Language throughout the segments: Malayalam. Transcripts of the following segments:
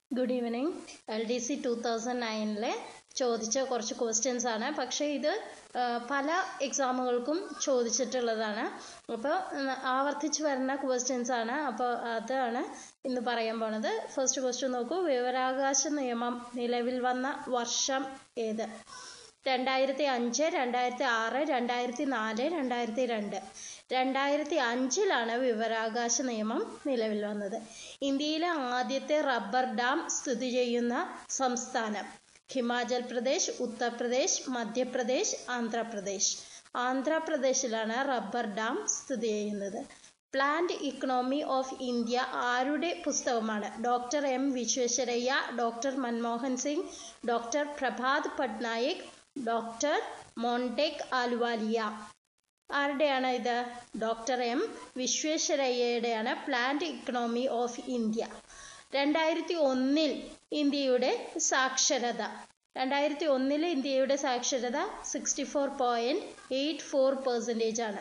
good evening L D C two thousand നയനിലെ ചോദിച്ച കുറച്ച് ക്വസ്റ്റ്യൻസ് ആണ് പക്ഷേ ഇത് ആ, പല എക്സാമുകൾക്കും ചോദിച്ചിട്ടുള്ളതാണ് അപ്പോൾ ആവർത്തിച്ച് വരുന്ന ക്വസ്റ്റ്യൻസ് ആണ് അപ്പോൾ അതാണ് ഇന്ന് പറയാൻ പോണത് ഫസ്റ്റ് ക്വസ്റ്റ്യൻ നോക്കൂ വിവരാവകാശ നിയമം നിലവിൽ വന്ന വർഷം ഏത് രണ്ടായിരത്തി അഞ്ച് രണ്ടായിരത്തി ആറ് രണ്ടായിരത്തി നാല് രണ്ടായിരത്തി രണ്ട് രണ്ടായിരത്തി അഞ്ചിലാണ് വിവരാവകാശ നിയമം നിലവിൽ വന്നത് ഇന്ത്യയിലെ ആദ്യത്തെ റബ്ബർ ഡാം സ്ഥിതി ചെയ്യുന്ന സംസ്ഥാനം ഹിമാചൽ പ്രദേശ് ഉത്തർപ്രദേശ് മധ്യപ്രദേശ് ആന്ധ്രാപ്രദേശ് ആന്ധ്രാപ്രദേശിലാണ് റബ്ബർ ഡാം സ്ഥിതി ചെയ്യുന്നത് പ്ലാന്റ് ഇക്കണോമി ഓഫ് ഇന്ത്യ ആരുടെ പുസ്തകമാണ് doctor M Visvesvaraya doctor Manmohan Singh doctor Prabhat Patnaik doctor Montek Ahluwalia ആരുടെയാണ് ഇത് ഡോക്ടർ എം വിശ്വേശ്വരയ്യയുടെയാണ് പ്ലാന്റ് ഇക്കണോമി ഓഫ് ഇന്ത്യ രണ്ടായിരത്തി ഒന്നിൽ ഇന്ത്യയുടെ സാക്ഷരത രണ്ടായിരത്തി ഒന്നിൽ ഇന്ത്യയുടെ സാക്ഷരത sixty four point eight four percentage ആണ്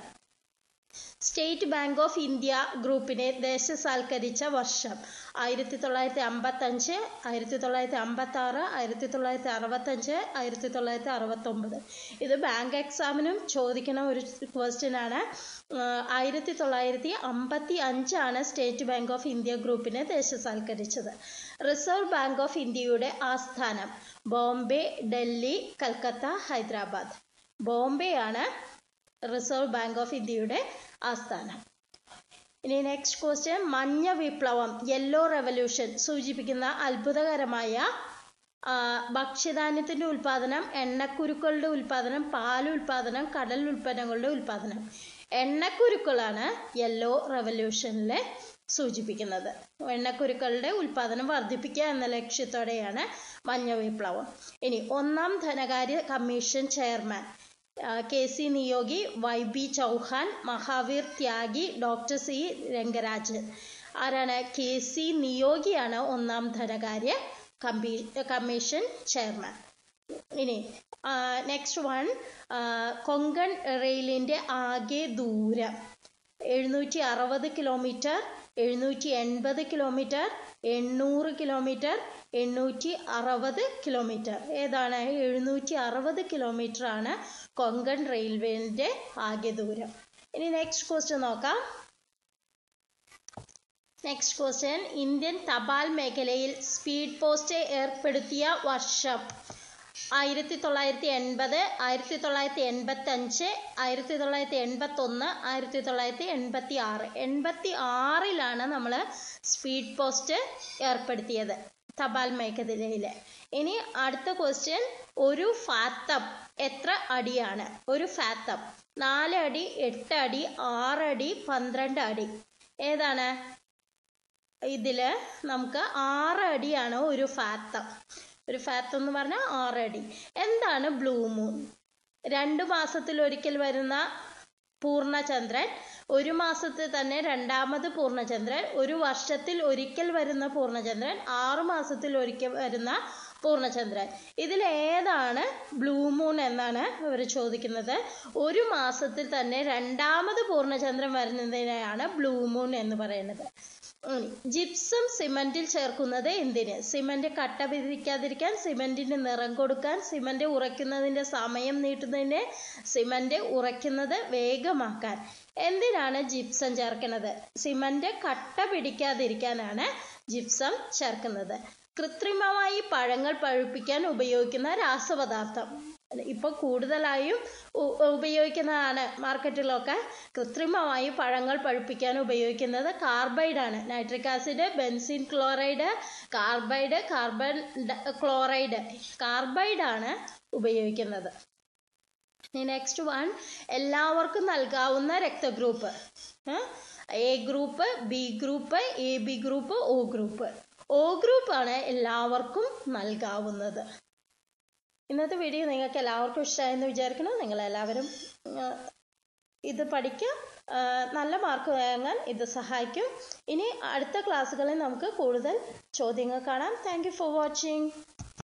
സ്റ്റേറ്റ് ബാങ്ക് ഓഫ് ഇന്ത്യ ഗ്രൂപ്പിനെ ദേശസാൽക്കരിച്ച വർഷം ആയിരത്തി തൊള്ളായിരത്തി അമ്പത്തഞ്ച് ആയിരത്തി തൊള്ളായിരത്തി അമ്പത്തി ആറ് ആയിരത്തി തൊള്ളായിരത്തി അറുപത്തഞ്ച് ആയിരത്തി തൊള്ളായിരത്തി അറുപത്തൊമ്പത് ഇത് ബാങ്ക് എക്സാമിനും ചോദിക്കുന്ന ഒരു ക്വസ്റ്റ്യൻ ആണ് ആയിരത്തി തൊള്ളായിരത്തി അമ്പത്തി അഞ്ചാണ് സ്റ്റേറ്റ് ബാങ്ക് ഓഫ് ഇന്ത്യ ഗ്രൂപ്പിനെ ദേശസാൽക്കരിച്ചത് റിസർവ് ബാങ്ക് ഓഫ് ഇന്ത്യയുടെ ആസ്ഥാനം ബോംബെ ഡൽഹി കൽക്കത്ത ഹൈദരാബാദ് ബോംബെ ആണ് റിസർവ് ബാങ്ക് ഓഫ് ഇന്ത്യയുടെ ആസ്ഥാനം ഇനി നെക്സ്റ്റ് ക്വസ്റ്റ്യൻ മഞ്ഞ വിപ്ലവം യെല്ലോ റെവല്യൂഷൻ സൂചിപ്പിക്കുന്ന അത്ഭുതകരമായ ആ, ഭക്ഷ്യധാന്യത്തിന്റെ ഉൽപാദനം എണ്ണക്കുരുക്കളുടെ ഉൽപാദനം പാൽ ഉൽപാദനം കടൽ ഉൽപ്പന്നങ്ങളുടെ ഉൽപാദനം എണ്ണക്കുരുക്കളാണ് യെല്ലോ റെവല്യൂഷനിലെ സൂചിപ്പിക്കുന്നത് എണ്ണക്കുരുക്കളുടെ ഉൽപാദനം വർദ്ധിപ്പിക്കുക എന്ന ലക്ഷ്യത്തോടെയാണ് മഞ്ഞ വിപ്ലവം ഇനി ഒന്നാം ധനകാര്യ കമ്മീഷൻ ചെയർമാൻ ആ, K C Neogy Y B Chauhan Mahavir Tyagi doctor C Rangarajan ആരാണ് കെ സി നിയോഗിയാണ് ഒന്നാം ധനകാര്യ കമ്മീ കമ്മീഷൻ ചെയർമാൻ ഇനി നെക്സ്റ്റ് വൺ കൊങ്കൺ റെയിലിൻ്റെ ആകെ ദൂരം എഴുന്നൂറ്റി അറുപത് കിലോമീറ്റർ എഴുന്നൂറ്റി എൺപത് കിലോമീറ്റർ എണ്ണൂറ് കിലോമീറ്റർ എണ്ണൂറ്റി അറുപത് കിലോമീറ്റർ ഏതാണ് എഴുന്നൂറ്റി അറുപത് കിലോമീറ്റർ ആണ് കൊങ്കൺ റെയിൽവേന്റെ ആകെ ദൂരം ഇനി നെക്സ്റ്റ് ക്വസ്റ്റ്യൻ നോക്കാം നെക്സ്റ്റ് ക്വസ്റ്റ്യൻ ഇന്ത്യൻ തപാൽ മേഖലയിൽ സ്പീഡ് പോസ്റ്റ് ഏർപ്പെടുത്തിയ വർഷം ആയിരത്തി തൊള്ളായിരത്തി എൺപത് ആയിരത്തി തൊള്ളായിരത്തി എൺപത്തി അഞ്ച് ആയിരത്തി തൊള്ളായിരത്തി എൺപത്തി ഒന്ന് ആയിരത്തി തൊള്ളായിരത്തി എൺപത്തി ആറ് എൺപത്തി ആറിലാണ് നമ്മൾ സ്പീഡ് പോസ്റ്റ് ഏർപ്പെടുത്തിയത് തപാൽ മേഖലയിൽ ഇനി അടുത്ത ക്വസ്റ്റ്യൻ ഒരു ഫാത്തം എത്ര അടിയാണ് ഒരു ഫാത്തം നാല് അടി എട്ട് അടി ആറടി പന്ത്രണ്ട് അടി ഏതാണ് ഇതില് നമുക്ക് ആറ് അടിയാണ് ഒരു ഫാത്തം ഒരു ഫാത്തം എന്ന് പറഞ്ഞാൽ ആറ് അടി എന്താണ് ബ്ലൂ മൂൺ രണ്ട് മാസത്തിൽ ഒരിക്കൽ വരുന്ന പൂർണ്ണചന്ദ്രൻ ഒരു മാസത്തിൽ തന്നെ രണ്ടാമത് പൂർണ്ണചന്ദ്രൻ ഒരു വർഷത്തിൽ ഒരിക്കൽ വരുന്ന പൂർണ്ണചന്ദ്രൻ ആറു മാസത്തിൽ ഒരിക്കൽ വരുന്ന പൂർണ്ണചന്ദ്രൻ ഇതിൽ ഏതാണ് ബ്ലൂ മൂൺ എന്നാണ് അവർ ചോദിക്കുന്നത് ഒരു മാസത്തിൽ തന്നെ രണ്ടാമത് പൂർണ്ണചന്ദ്രൻ വരുന്നതിനെയാണ് ബ്ലൂ മൂൺ എന്ന് പറയുന്നത് ഇനി ജിപ്സം സിമന്റിൽ ചേർക്കുന്നത് എന്തിന് സിമന്റ് കട്ട പിരിക്കാതിരിക്കാൻ സിമന്റിന് നിറം കൊടുക്കാൻ സിമന്റ് ഉറയ്ക്കുന്നതിന്റെ സമയം നീട്ടുന്നതിന് സിമന്റ് ഉറയ്ക്കുന്നത് വേഗമാക്കാൻ എന്തിനാണ് ജിപ്സം ചേർക്കുന്നത് സിമന്റ് കട്ട പിടിക്കാതിരിക്കാനാണ് ജിപ്സം ചേർക്കുന്നത് കൃത്രിമമായി പഴങ്ങൾ പഴുപ്പിക്കാൻ ഉപയോഗിക്കുന്ന രാസപദാർത്ഥം ഇപ്പൊ കൂടുതലായും ഉ- ഉപയോഗിക്കുന്നതാണ് മാർക്കറ്റിലൊക്കെ കൃത്രിമമായി പഴങ്ങൾ പഴുപ്പിക്കാൻ ഉപയോഗിക്കുന്നത് കാർബൈഡ് ആണ് nitric acid benzene chloride carbide carbon ഡ- ക്ലോറൈഡ് കാർബൈഡ് ആണ് ഉപയോഗിക്കുന്നത് നെക്സ്റ്റ് വൺ എല്ലാവർക്കും നൽകാവുന്ന രക്തഗ്രൂപ്പ് A group B group A B group O group O group ആണ് എല്ലാവർക്കും നൽകാവുന്നത് ഇന്നത്തെ വീഡിയോ നിങ്ങൾക്ക് എല്ലാവർക്കും ഇഷ്ടമായെന്ന് വിചാരിക്കണം നിങ്ങൾ എല്ലാവരും ഇത് പഠിക്കുക ആ, നല്ല മാർക്ക് വാങ്ങാൻ ഇത് സഹായിക്കും ഇനി അടുത്ത ക്ലാസ്സുകളിൽ നമുക്ക് കൂടുതൽ ചോദ്യങ്ങൾ കാണാം താങ്ക് യു ഫോർ വാച്ചിങ്